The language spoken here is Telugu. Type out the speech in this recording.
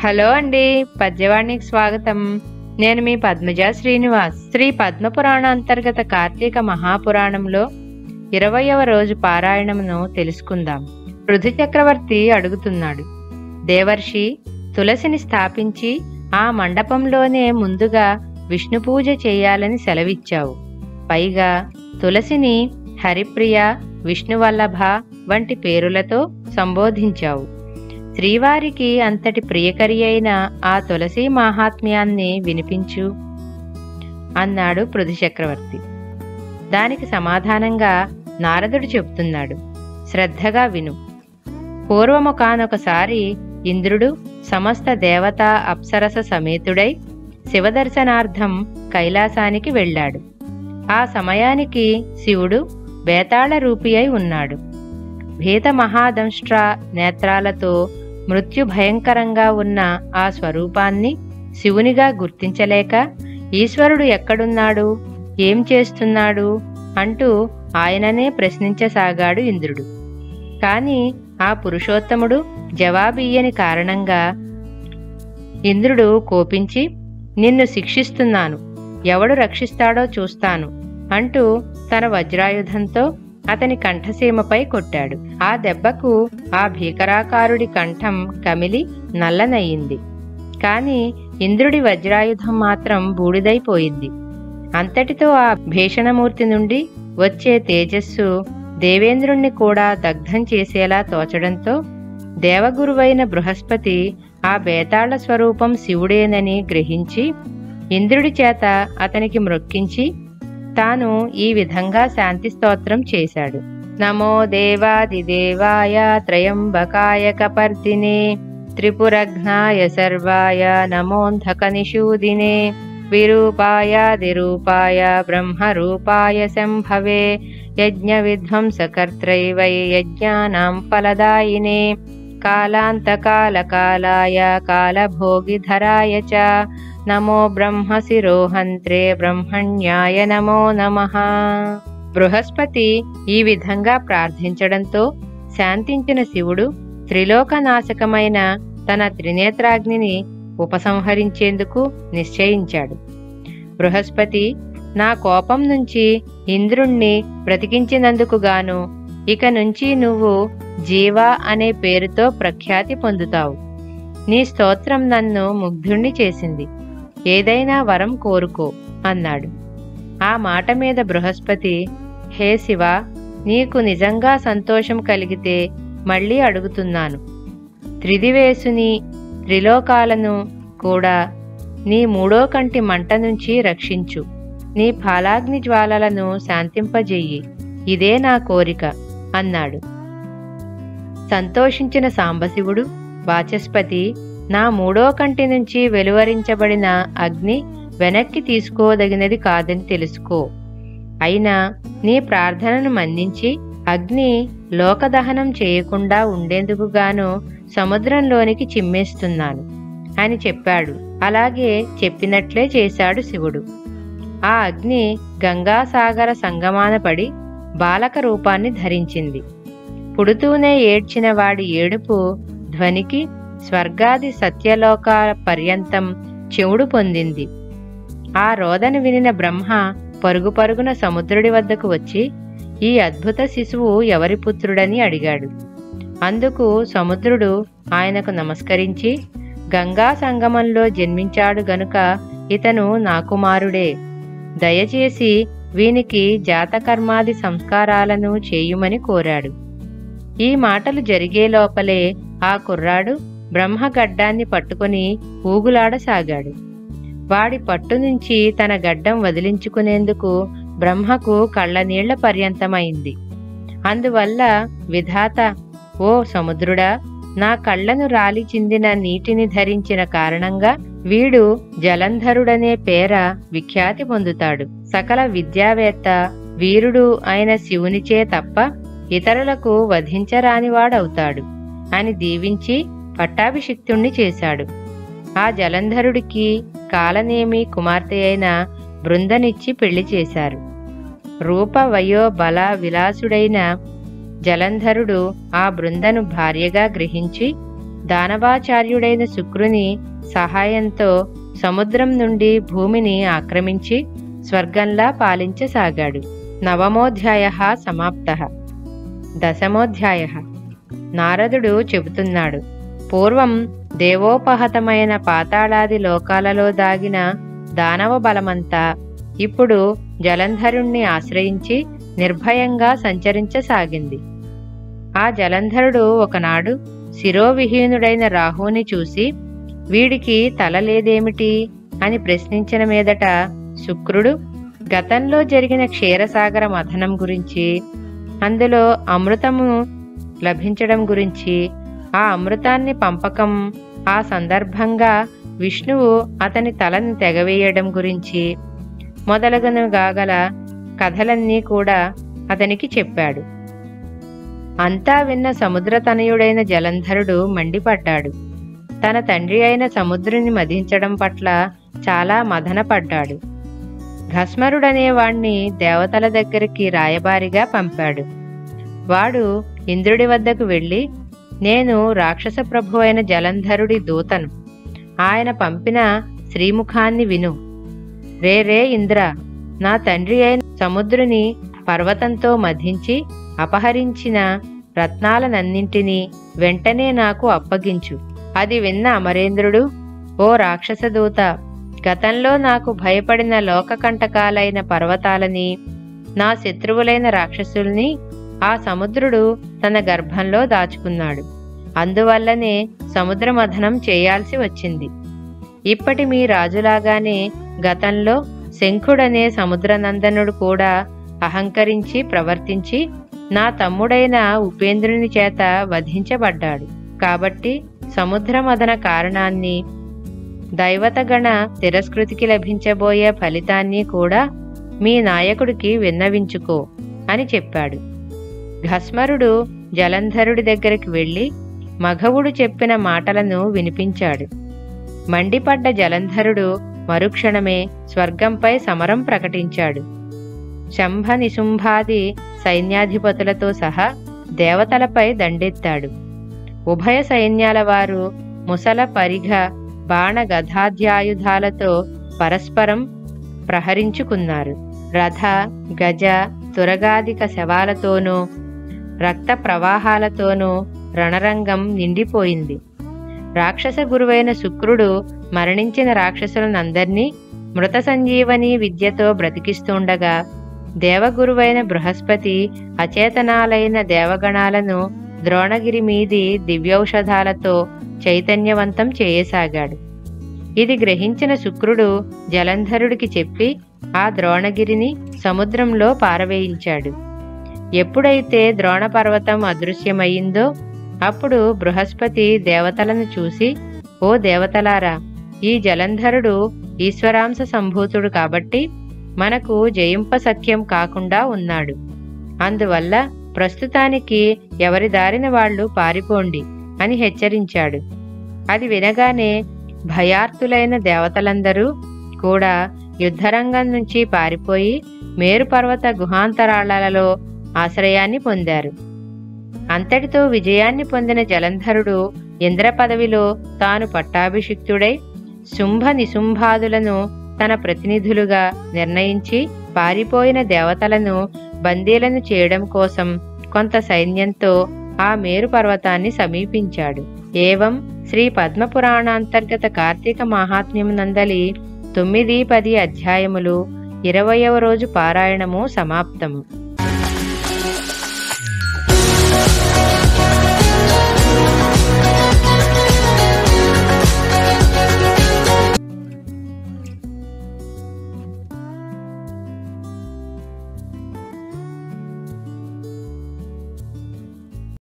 హలో అండి పద్యవాణికి స్వాగతం నేను మీ పద్మజ శ్రీనివాస్ శ్రీ పద్మపురాణ అంతర్గత కార్తీక మహాపురాణంలో ఇరవయవ రోజు పారాయణమును తెలుసుకుందాం పృథు చక్రవర్తి అడుగుతున్నాడు దేవర్షి తులసిని స్థాపించి ఆ మండపంలోనే ముందుగా విష్ణు పూజ చేయాలని సెలవిచ్చావు పైగా తులసిని హరిప్రియ విష్ణువల్లభ వంటి పేరులతో సంబోధించావు శ్రీవారికి అంతటి ప్రియకరి అయిన ఆ తులసి మాహాత్మ్యాన్ని వినిపించు అన్నాడు పృథు చక్రవర్తి దానికి సమాధానంగా నారదుడు చెబుతున్నాడు శ్రద్ధగా విను పూర్వముకానొకసారి ఇంద్రుడు సమస్త దేవతా అప్సరస సమేతుడై శివదర్శనార్థం కైలాసానికి వెళ్ళాడు ఆ సమయానికి శివుడు బేతాళ రూపి అయి ఉన్నాడు భీత మహాదంష్ట్ర నేత్రాలతో మృత్యు భయంకరంగా ఉన్న ఆ స్వరూపాన్ని శివునిగా గుర్తించలేక ఈశ్వరుడు ఎక్కడున్నాడు ఏం చేస్తున్నాడు అంటూ ఆయననే ప్రశ్నించసాగాడు ఇంద్రుడు కాని ఆ పురుషోత్తముడు జవాబియ్యని కారణంగా ఇంద్రుడు కోపించి నిన్ను శిక్షిస్తున్నాను ఎవడు రక్షిస్తాడో చూస్తాను అంటూ తన వజ్రాయుధంతో అతని కంఠసీమపై కొట్టాడు ఆ దెబ్బకు ఆ భీకరాకారుడి కంఠం కమిలి నల్లనయ్యింది కాని ఇంద్రుడి వజ్రాయుధం మాత్రం బూడిదైపోయింది అంతటితో ఆ భీషణమూర్తి నుండి వచ్చే తేజస్సు దేవేంద్రుణ్ణి కూడా దగ్ధం చేసేలా తోచడంతో దేవగురువైన బృహస్పతి ఆ బేతాళ స్వరూపం శివుడేనని గ్రహించి ఇంద్రుడి చేత అతనికి మ్రొక్కించి తాను ఈ విధంగా శాంతి స్తోత్రం చేశాడు నమో దేవాదిదేవాయ త్రయంబకాయ కపర్దినే త్రిపురఘ్నాయ సర్వాయ నమోంధక నిషూదినే విరూపాయ దిరూపాయ బ్రహ్మరూపాయ శంభవే యజ్ఞ విధ్వంసకర్త్రై వై యజ్ఞానాం ఫలదాయినే కాలాంతకాలకాలాయ కాలభోగిధరాయ చ నమో బ్రహ్మశిరోహంత్రే బ్రహ్మణ్యాయ నమో నమః బృహస్పతి ఈ విధంగా ప్రార్థించడంతో శాంతించిన శివుడు త్రిలోకనాశకమైన తన త్రినేత్రాగ్నిని ఉపసంహరించేందుకు నిశ్చయించాడు బృహస్పతి నా కోపం నుంచి ఇంద్రుణ్ణి బ్రతికించినందుకు గాను ఇక నుంచి నువ్వు జీవా అనే పేరుతో ప్రఖ్యాతి పొందుతావు నీ స్తోత్రం నన్ను ముగ్ధుణ్ణి చేసింది ఏదైనా వరం కోరుకో అన్నాడు ఆ మాట మీద బృహస్పతి హే శివ నీకు నిజంగా సంతోషం కలిగితే మళ్ళీ అడుగుతున్నాను త్రిదివేసుని త్రిలోకాలను కూడా నీ మూడో కంటి మంట నుంచి రక్షించు నీ ఫలాగ్ని జ్వాలలను శాంతింపజెయ్యి ఇదే నా కోరిక అన్నాడు సంతోషించిన సాంబశివుడు వాచస్పతి నా మూడో కంటి నుంచి వెలువరించబడిన అగ్ని వెనక్కి తీసుకోదగినది కాదని తెలుసుకో అయినా నీ ప్రార్థనను మన్నించి అగ్ని లోకదహనం చేయకుండా ఉండేందుకు గాను సముద్రంలోనికి చిమ్మేస్తున్నాను అని చెప్పాడు అలాగే చెప్పినట్లే చేశాడు శివుడు ఆ అగ్ని గంగాసాగర సంగమాన పడి బాలక రూపాన్ని ధరించింది పుడుతూనే ఏడ్చిన వాడి ఏడుపు ధ్వనికి స్వర్గాది సత్యలోక పర్యంతం చెవుడు పొందింది ఆ రోదను వినిన బ్రహ్మ పరుగు పరుగున సముద్రుడి వద్దకు వచ్చి ఈ అద్భుత శిశువు ఎవరి పుత్రుడని అడిగాడు అందుకు సముద్రుడు ఆయనకు నమస్కరించి గంగా సంగమంలో జన్మించాడు గనుక ఇతను నా కుమారుడే దయచేసి వీనికి జాతకర్మాది సంస్కారాలను చేయుమని కోరాడు ఈ మాటలు జరిగే లోపలే ఆ కుర్రాడు బ్రహ్మగడ్డాన్ని పట్టుకుని ఊగులాడసాగాడు వాడి పట్టు నుంచి తన గడ్డం వదిలించుకునేందుకు బ్రహ్మకు కళ్ళనీళ్ల పర్యంతమైంది అందువల్ల విధాత ఓ సముద్రుడా నా కళ్ళను రాలి చిందిన నీటిని ధరించిన కారణంగా వీడు జలంధరుడనే పేర విఖ్యాతి పొందుతాడు సకల విద్యావేత్త వీరుడు అయిన శివునిచే తప్ప ఇతరులకు వధించరానివాడవుతాడు అని దీవించి పట్టాభిషిక్తుణ్ణి చేశాడు ఆ జలంధరుడికి కాలనేమి కుమార్తె అయిన బృందనిచ్చి పెళ్లి చేశారు రూప వయో బల విలాసుడైన జలంధరుడు ఆ బృందను భార్యగా గ్రహించి దానవాచార్యుడైన శుక్రుని సహాయంతో సముద్రం నుండి భూమిని ఆక్రమించి స్వర్గంలా పాలించసాగాడు నవమోధ్యాయ సమాప్త దశమోధ్యాయ నారదుడు చెబుతున్నాడు పూర్వం దేవోపహతమైన పాతాళాది లోకాలలో దాగిన దానవ బలమంతా ఇప్పుడు జలంధరుణ్ణి ఆశ్రయించి నిర్భయంగా సంచరించసాగింది ఆ జలంధరుడు ఒకనాడు శిరోవిహీనుడైన రాహుని చూసి వీడికి తల లేదేమిటి అని ప్రశ్నించిన మీదట శుక్రుడు గతంలో జరిగిన క్షీరసాగర మథనం గురించి అందులో అమృతము లభించడం గురించి ఆ అమృతాన్ని పంపకం ఆ సందర్భంగా విష్ణువు అతని తలను తెగవేయడం గురించి మొదలగునగా గల కథలన్నీ కూడా అతనికి చెప్పాడు అంతా విన్న సముద్రతనయుడైన జలంధరుడు మండిపడ్డాడు తన తండ్రి అయిన సముద్రుని మదించడం పట్ల చాలా మదనపడ్డాడు భస్మరుడనే వాణ్ణి దేవతల దగ్గరికి రాయబారిగా పంపాడు వాడు ఇంద్రుడి వద్దకు వెళ్ళి నేను రాక్షస ప్రభు అయిన జలంధరుడి దూతను ఆయన పంపిన శ్రీముఖాన్ని విను రే రే ఇంద్ర నా తండ్రి అయిన సముద్రుని పర్వతంతో మధించి అపహరించిన రత్నాలనన్నింటినీ వెంటనే నాకు అప్పగించు అది విన్న అమరేంద్రుడు ఓ రాక్షసదూత గతంలో నాకు భయపడిన లోకకంటకాలైన పర్వతాలని నా శత్రువులైన రాక్షసుల్ని ఆ సముద్రుడు తన గర్భంలో దాచుకున్నాడు అందువల్లనే సముద్రమథనం చేయాల్సి వచ్చింది ఇప్పటి మీ రాజులాగానే గతంలో శంఖుడనే సముద్రనందనుడు కూడా అహంకరించి ప్రవర్తించి నా తమ్ముడైన ఉపేంద్రుని చేత వధించబడ్డాడు కాబట్టి సముద్రమదన కారణాన్ని దైవతగణ తిరస్కృతికి లభించబోయే ఫలితాన్ని కూడా మీ నాయకుడికి విన్నవించుకో అని చెప్పాడు భస్మరుడు జలంధరుడి దగ్గరికి వెళ్ళి మఘవుడు చెప్పిన మాటలను వినిపించాడు మండిపడ్డ జలంధరుడు మరుక్షణమే స్వర్గంపై సమరం ప్రకటించాడు శంభ నిశుంభాది సైన్యాధిపతులతో సహా దేవతలపై దండెత్తాడు ఉభయ సైన్యాల వారు ముసల పరిఘ బాణ గదాధ్యాయుధాలతో పరస్పరం ప్రహరించుకున్నారు రథ గజ తురగాదిక శవాలతోనూ రక్త ప్రవాహాలతోనూ రణరంగం నిండిపోయింది రాక్షస గురువైన శుక్రుడు మరణించిన రాక్షసులనందర్నీ మృత సంజీవని విద్యతో బ్రతికిస్తుండగా దేవగురువైన బృహస్పతి అచేతనాలైన దేవగణాలను ద్రోణగిరి మీది దివ్యౌషధాలతో చైతన్యవంతం చేయసాగాడు ఇది గ్రహించిన శుక్రుడు జలంధరుడికి చెప్పి ఆ ద్రోణగిరిని సముద్రంలో పారవేయించాడు ఎప్పుడైతే ద్రోణపర్వతం అదృశ్యమయ్యిందో అప్పుడు బృహస్పతి దేవతలను చూసి ఓ దేవతలారా ఈ జలంధరుడు ఈశ్వరాంశ సంభూతుడు కాబట్టి మనకు జయింప సఖ్యం కాకుండా ఉన్నాడు అందువల్ల ప్రస్తుతానికి ఎవరి దారిన వాళ్ళు పారిపోండి అని హెచ్చరించాడు అది వినగానే భయార్తులైన దేవతలందరూ కూడా యుద్ధరంగం నుంచి పారిపోయి మేరుపర్వత గుహాంతరాళాలలో ఆశ్రయాన్ని పొందారు అంతటితో విజయాన్ని పొందిన జలంధరుడు ఇంద్ర పదవిలో తాను పట్టాభిషిక్తుడై శుంభ నిశుంభాదులను తన ప్రతినిధులుగా నిర్ణయించి పారిపోయిన దేవతలను బందీలను చేయడం కోసం కొంత సైన్యంతో ఆ మేరు పర్వతాన్ని సమీపించాడు ఏవం శ్రీ పద్మపురాణాంతర్గత కార్తీక మహాత్మ్యం నందలి తొమ్మిది పది అధ్యాయములు ఇరవయవ రోజు పారాయణము సమాప్తము